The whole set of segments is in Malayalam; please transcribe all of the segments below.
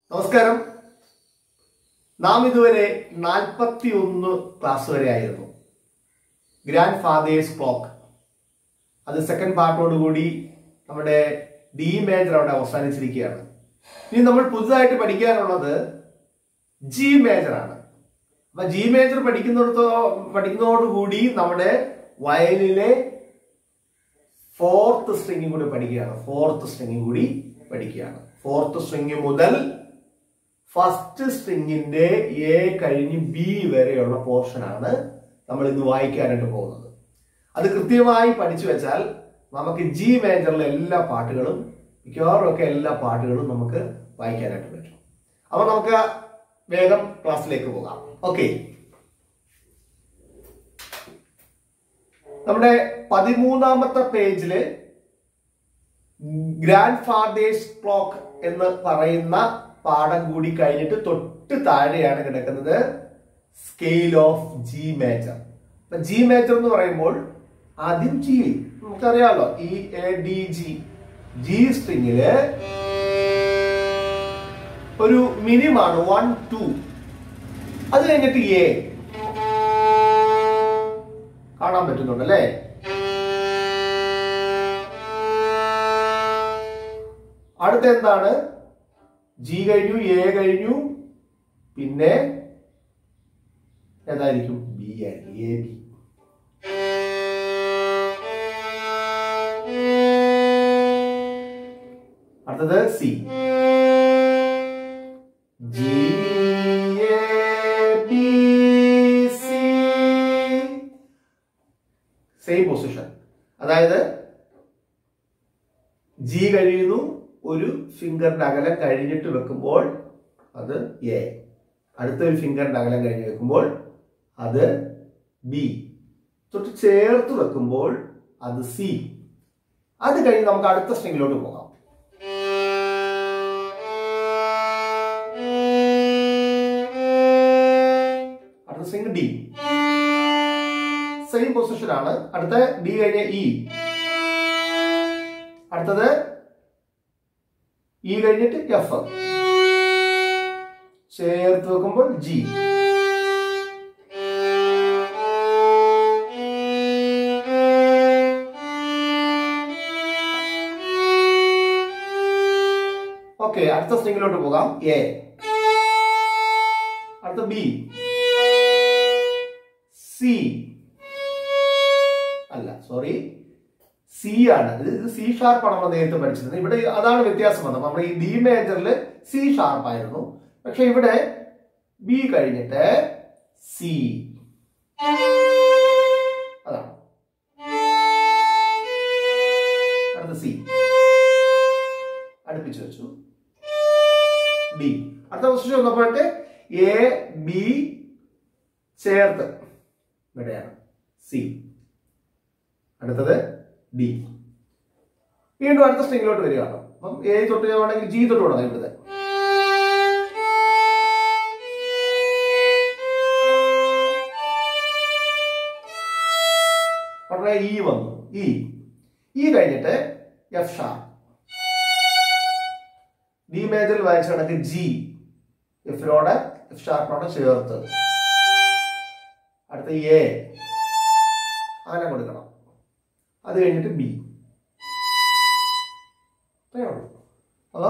നമസ്കാരം നാം ഇതുവരെ നാൽപ്പത്തി ഒന്ന് ക്ലാസ് വരെ ആയിരുന്നു ഗ്രാൻഡ് ഫാദേഴ്സ് ക്ലോക്ക് അത് സെക്കൻഡ് പാർട്ടോടുകൂടി നമ്മുടെ ഡി മേജർ അവിടെ അവസാനിച്ചിരിക്കുകയാണ് ഇനി നമ്മൾ പുതുതായിട്ട് പഠിക്കാനുള്ളത് ജി മേജർ ആണ് അപ്പൊ ജി മേജർ പഠിക്കുന്നിടത്തോ പഠിക്കുന്നതോടുകൂടി നമ്മുടെ വയലിലെ ഫോർത്ത് സ്ട്രിങ്ങും കൂടി പഠിക്കുകയാണ് ഫോർത്ത് സ്ട്രിങ്ങും കൂടി പഠിക്കുകയാണ് ഫോർത്ത് സ്ട്രിങ് മുതൽ ഫസ്റ്റ് സ്ട്രിങ്ങിന്റെ എ കഴിഞ്ഞ് ബി വരെയുള്ള പോർഷനാണ് നമ്മൾ ഇന്ന് വായിക്കാനായിട്ട് പോകുന്നത് അത് കൃത്യമായി പഠിച്ചു വെച്ചാൽ നമുക്ക് ജി മേജറിലെ എല്ലാ പാട്ടുകളും മിക്കവാറും ഒക്കെ എല്ലാ പാട്ടുകളും നമുക്ക് വായിക്കാനായിട്ട് പറ്റും അപ്പൊ നമുക്ക് വേഗം ക്ലാസ്സിലേക്ക് പോകാം ഓക്കെ നമ്മുടെ പതിമൂന്നാമത്തെ പേജില് ഗ്രാൻഡ് ഫാദേഴ്സ് ക്ലോക്ക് എന്ന് പറയുന്ന പാഠം കൂടി കഴിഞ്ഞിട്ട് തൊട്ട് താഴെയാണ് കിടക്കുന്നത് സ്കെയിൽ ഓഫ് ജി മേജർ അപ്പൊ ജി മേജർ എന്ന് പറയുമ്പോൾ ആദ്യം ജി നമുക്കറിയാമല്ലോ E A D G G സ്ട്രിങ്ങില് ഒരു മിനിമാണ് വൺ ടു അത് കഴിഞ്ഞിട്ട് എ കാണാൻ പറ്റുന്നുണ്ട് അല്ലേ അടുത്ത എന്താണ് ജി കഴിഞ്ഞു എ കഴിഞ്ഞു പിന്നെ ഏതായിരിക്കും ബി ആയിരിക്കും എ ബി അടുത്തത് C G A B C same position അതായത് ജി കഴിയുന്നു ഒരു ഫിംഗറിന്റെ അകലം കഴിഞ്ഞിട്ട് വെക്കുമ്പോൾ അത് എ അടുത്ത ഒരു ഫിംഗറിന്റെ അകലം കഴിഞ്ഞ് വെക്കുമ്പോൾ അത് ബി തൊട്ട് ചേർത്ത് വെക്കുമ്പോൾ അത് സി അത് കഴിഞ്ഞ് നമുക്ക് അടുത്ത സ്ട്രിങ്ങിലോട്ട് പോകാം അടുത്ത സ്ട്രിങ് ഡി സെയിം പൊസിഷൻ ആണ് അടുത്ത ഡി കഴിഞ്ഞ ഇ അടുത്തത് ഇ കഴിഞ്ഞിട്ട് എഫ് ചേർത്ത് വെക്കുമ്പോൾ ജി ഓക്കെ അടുത്ത സ്ട്രിങ്ങിലോട്ട് പോകാം എ അടുത്ത ബി സി അല്ല സോറി സി ആണ് ഇത് സി ഷാർപ്പ് ആണ് നമ്മൾ നേരത്തെ പഠിച്ചത് ഇവിടെ അതാണ് വ്യത്യാസം വന്നത് നമ്മുടെ ഈ ഡി മേജറിൽ സി ഷാർപ്പ് ആയിരുന്നു പക്ഷെ ഇവിടെ ബി കഴിഞ്ഞിട്ട് സി അതാണ് അടുത്ത സി അടുപ്പിച്ച് വെച്ചു ഡി അടുത്ത പൊസിഷൻ വന്നപ്പോഴത്തെ എ ബി ചേർത്ത് ഇവിടെയാണ് സി അടുത്തത് ഡി വീണ്ടും അടുത്ത സ്ട്രിങ്ങിലോട്ട് വരികയാണ് അപ്പം എ തൊട്ട് വേണമെങ്കിൽ ജി തൊട്ട് തുടങ്ങാം ഇവിടുത്തെ ഉടനെ ഇ വന്നു ഇ ഇ കഴിഞ്ഞിട്ട് എഫ് ഷാർപ്പ് ഡി മേജറിൽ വായിച്ച കണക്ക് ജി എഫിനോട് എഫ് ഷാർപ്പിനോട് ചേർത്ത് അടുത്ത എ അങ്ങനെ കൊടുക്കണം അത് കഴിഞ്ഞിട്ട് ബി അത്രയേ ഉള്ളൂ അതോ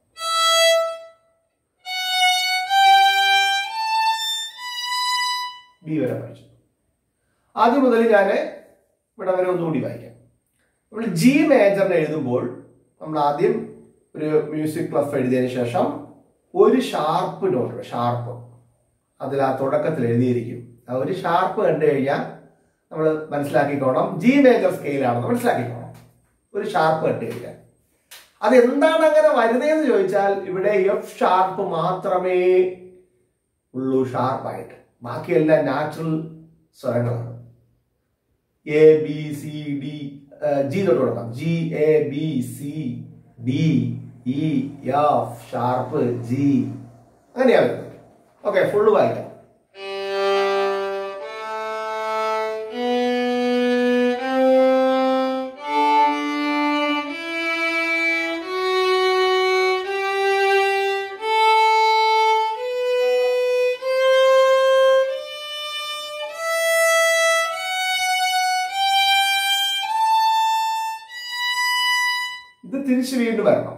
ബി വരെ പഠിച്ചു ആദ്യം മുതൽ ഞാൻ ഇവിടെ വരെ ഒന്നുകൂടി വായിക്കാം നമ്മൾ ജി മേജറിന് എഴുതുമ്പോൾ നമ്മൾ ആദ്യം ഒരു മ്യൂസിക് ക്ലഫ് എഴുതിയതിന് ശേഷം ഒരു ഷാർപ്പ് നോട്ട് ഷാർപ്പ് അതിൽ ആ തുടക്കത്തിൽ എഴുതിയിരിക്കും ആ ഒരു ഷാർപ്പ് കണ്ടു കഴിഞ്ഞാൽ നമ്മൾ മനസ്സിലാക്കിക്കോണം ജി മേജർ സ്കെയിലാണെന്ന് മനസ്സിലാക്കിക്കോണം ഒരു ഷാർപ്പ് കണ്ടു കഴിഞ്ഞാൽ അത് എന്താണ് അങ്ങനെ വരുന്നതെന്ന് ചോദിച്ചാൽ ഇവിടെ എഫ് ഷാർപ്പ് മാത്രമേ ഉള്ളൂ ഷാർപ്പായിട്ട് ബാക്കിയെല്ലാം നാച്ചുറൽ സ്വരങ്ങളാണ് A B C D G തൊട്ട് കൊടുക്കാം G A B C D E F sharp G അങ്ങനെയാ വരുന്നത് ഓക്കെ ഫുള്ള് വായിക്കാം തിരിച്ച് വീണ്ടും വരണം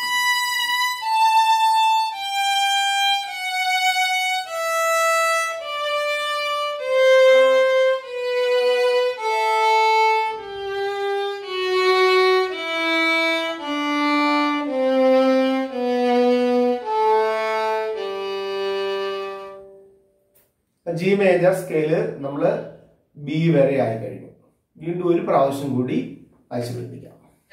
ജി മേജർ സ്കെയില് നമ്മൾ ബി വരെ ആയി കഴിഞ്ഞു വീണ്ടും ഒരു പ്രാവശ്യം കൂടി വായിച്ചു പിടിപ്പിക്കാം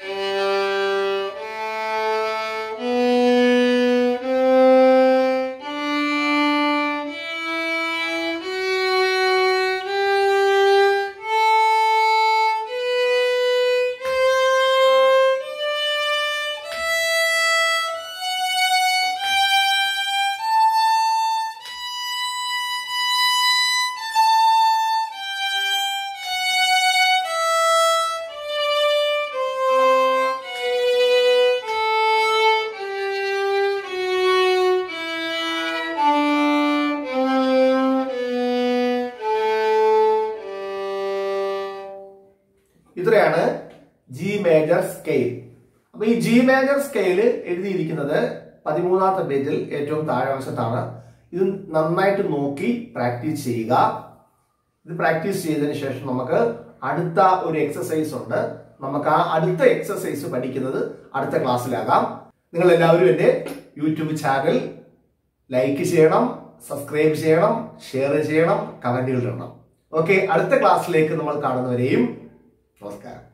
ഇത്രയാണ് ജി മേജർ സ്കെയിൽ അപ്പൊ ഈ ജി മേജർ സ്കെയില് എഴുതിയിരിക്കുന്നത് പതിമൂന്നാമത്തെ പേജിൽ ഏറ്റവും താഴെ വശത്താണ് ഇത് നന്നായിട്ട് നോക്കി പ്രാക്ടീസ് ചെയ്യുക ഇത് പ്രാക്ടീസ് ചെയ്തതിന് ശേഷം നമുക്ക് അടുത്ത ഒരു എക്സസൈസ് ഉണ്ട് നമുക്ക് ആ അടുത്ത എക്സസൈസ് പഠിക്കുന്നത് അടുത്ത ക്ലാസ്സിലാകാം നിങ്ങൾ എല്ലാവരും എൻ്റെ യൂട്യൂബ് ചാനൽ ലൈക്ക് ചെയ്യണം സബ്സ്ക്രൈബ് ചെയ്യണം ഷെയർ ചെയ്യണം കമന്റുകൾ ഇടണം ഓക്കെ അടുത്ത ക്ലാസ്സിലേക്ക് നമ്മൾ കാണുന്നവരെയും നമസ്കാരം